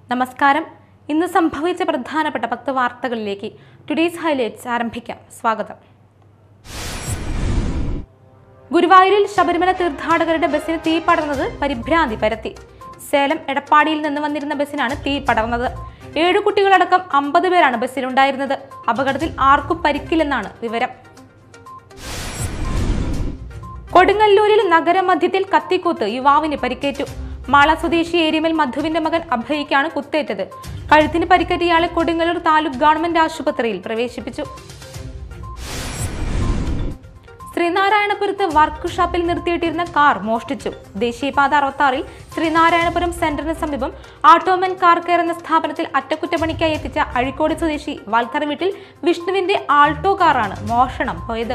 നമസ്കാരം ഇന്ന് സംഭവിച്ച പ്രധാനപ്പെട്ട പത്ത് വാർത്തകളിലേക്ക് ടുഡേസ് ഹൈലൈറ്റ്സ് ആരംഭിക്കാം സ്വാഗതം ഗുരുവായൂരിൽ ശബരിമല തീർത്ഥാടകരുടെ ബസ്സിന് തീ പടർന്നത് പരിഭ്രാന്തി പരത്തി സേലം എടപ്പാടിയിൽ നിന്ന് വന്നിരുന്ന ബസ്സിനാണ് തീ പടർന്നത് ഏഴു കുട്ടികളടക്കം അമ്പത് പേരാണ് ബസ്സിലുണ്ടായിരുന്നത് അപകടത്തിൽ ആർക്കും പരിക്കില്ലെന്നാണ് വിവരം കൊടുങ്ങല്ലൂരിൽ നഗരമധ്യത്തിൽ കത്തിക്കൂത്ത് യുവാവിന് പരിക്കേറ്റു മാള സ്വദേശി ഏരിമൽ മധുവിന്റെ മകൻ അഭയ്ക്കാണ് കുത്തേറ്റത് കഴുത്തിന് പരിക്കേറ്റ ഇയാളെ കൊടുങ്ങല്ലൂർ താലൂക്ക് ഗവൺമെന്റ് ആശുപത്രിയിൽ പ്രവേശിപ്പിച്ചു ശ്രീനാരായണപുരത്ത് വർക്ക് ഷോപ്പിൽ നിർത്തിയിട്ടിരുന്ന കാർ മോഷ്ടിച്ചു ദേശീയപാത അറുപത്താറിൽ ശ്രീനാരായണപുരം സെന്ററിന് സമീപം ആട്ടോമൻ കാർ കെയർ എന്ന സ്ഥാപനത്തിൽ അറ്റകുറ്റപ്പണിക്കായി എത്തിച്ച അഴിക്കോട് സ്വദേശി വാൽത്തറ വീട്ടിൽ വിഷ്ണുവിന്റെ ആൾട്ടോ കാറാണ് മോഷണം പോയത്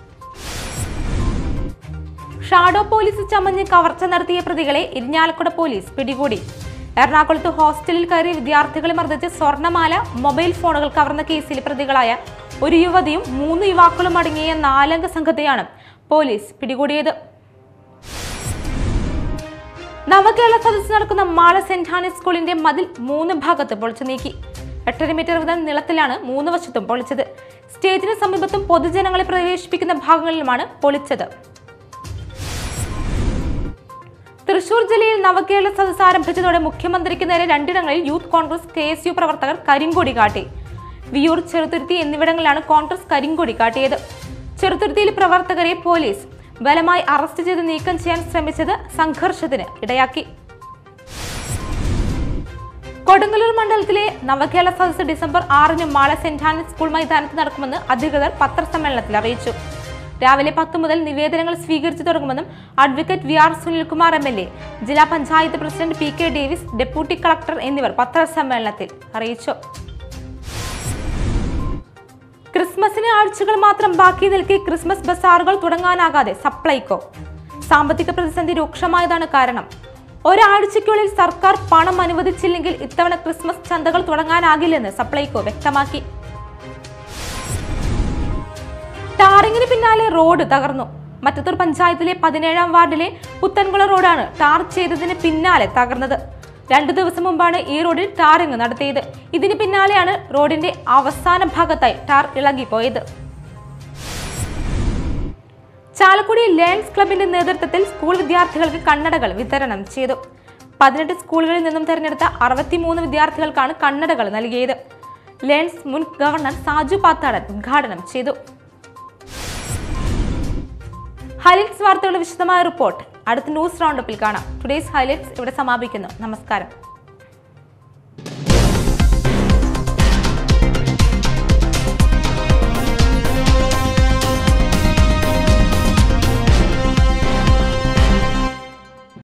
ഷാഡോ പോലീസ് ചമഞ്ഞ് കവർച്ച നടത്തിയ പ്രതികളെ ഇരിഞ്ഞാലക്കുട പോലീസ് പിടികൂടി എറണാകുളത്ത് ഹോസ്റ്റലിൽ കയറി വിദ്യാർത്ഥികളെ മർദ്ദിച്ച് സ്വർണ്ണമാല മൊബൈൽ ഫോണുകൾ കവർന്ന കേസിൽ പ്രതികളായ ഒരു യുവതിയും മൂന്ന് യുവാക്കളും അടങ്ങിയ നാലംഗ സംഘത്തെയാണ് പോലീസ് പിടികൂടിയത് നവകേരള സദസ്സ് നടക്കുന്ന മാള സെന്റ് ആനീസ് സ്കൂളിന്റെ മതിൽ മൂന്ന് ഭാഗത്ത് പൊളിച്ചു നീക്കി എട്ടര മീറ്റർ വീതം നീളത്തിലാണ് മൂന്ന് വശത്തും പൊളിച്ചത് സ്റ്റേജിന് സമീപത്തും പൊതുജനങ്ങളെ പ്രവേശിപ്പിക്കുന്ന ഭാഗങ്ങളിലുമാണ് പൊളിച്ചത് തൃശൂർ ജില്ലയിൽ നവകേരള സദസ്സ് ആരംഭിച്ചതോടെ മുഖ്യമന്ത്രിക്ക് നേരെ രണ്ടിടങ്ങളിൽ youth congress K S U പ്രവർത്തകർ കരിങ്കൊടി കാട്ടി വിയൂർ ചെറുതുരുത്തി എന്നിവിടങ്ങളിലാണ് കോൺഗ്രസ് കരിങ്കൊടി കാട്ടിയത് ചെറുതുരുത്തിയിൽ പ്രവർത്തകരെ പോലീസ് ബലമായി അറസ്റ്റ് ചെയ്ത് നീക്കം ചെയ്യാൻ ശ്രമിച്ചത് സംഘർഷത്തിന് ഇടയാക്കി കൊടുങ്ങല്ലൂർ മണ്ഡലത്തിലെ നവകേരള സദസ്സ് ഡിസംബർ ആറിന് മാള സെന്റ് ആനീസ് സ്കൂൾ മൈതാനത്ത് നടക്കുമെന്ന് അധികൃതർ പത്രസമ്മേളനത്തിൽ അറിയിച്ചു രാവിലെ പത്ത് മുതൽ നിവേദനങ്ങൾ സ്വീകരിച്ചു തുടങ്ങുമെന്നും advocate V R Sunilkumar M L A ജില്ലാ panchayat president P K Davis deputy collector എന്നിവർ പത്രസമ്മേളനത്തിൽ അറിയിച്ചു ക്രിസ്മസിന് ആഴ്ചകൾ മാത്രം ബാക്കി നിൽക്കെ ക്രിസ്മസ് ബസാറുകൾ തുടങ്ങാനാകാതെ സപ്ലൈകോ സാമ്പത്തിക പ്രതിസന്ധി രൂക്ഷമായതാണ് കാരണം ഒരാഴ്ചയ്ക്കുള്ളിൽ സർക്കാർ പണം അനുവദിച്ചില്ലെങ്കിൽ ഇത്തവണ ക്രിസ്മസ് ചന്തകൾ തുടങ്ങാനാകില്ലെന്ന് സപ്ലൈകോ വ്യക്തമാക്കി ടാറിങ്ങിന് പിന്നാലെ റോഡ് തകർന്നു മറ്റത്തൂർ പഞ്ചായത്തിലെ പതിനേഴാം വാർഡിലെ പുത്തൻകുള റോഡാണ് ടാർ ചെയ്തതിന് പിന്നാലെ തകർന്നത് രണ്ടു ദിവസം മുമ്പാണ് ഈ റോഡിൽ ടാറിങ് നടത്തിയത് ഇതിന് പിന്നാലെയാണ് റോഡിന്റെ അവസാന ഭാഗത്തായി ടാർ ഇളകിപ്പോയത് ചാലക്കുടി ലയൺസ് ക്ലബിന്റെ നേതൃത്വത്തിൽ സ്കൂൾ വിദ്യാർത്ഥികൾക്ക് കണ്ണടകൾ വിതരണം ചെയ്തു പതിനെട്ട് സ്കൂളുകളിൽ നിന്നും തെരഞ്ഞെടുത്ത അറുപത്തിമൂന്ന് വിദ്യാർത്ഥികൾക്കാണ് കണ്ണടകൾ നൽകിയത് ലയൺസ് മുൻ ഗവർണർ സാജു പാത്താടൻ ഉദ്ഘാടനം ചെയ്തു ഹൈലൈറ്റ്സ് വാർത്തകളുടെ വിശദമായ റിപ്പോർട്ട് അടുത്ത ന്യൂസ് റൗണ്ടപ്പിൽ കാണാം ടുഡേസ് ഹൈലൈറ്റ്സ് ഇവിടെ സമാപിക്കുന്നു നമസ്കാരം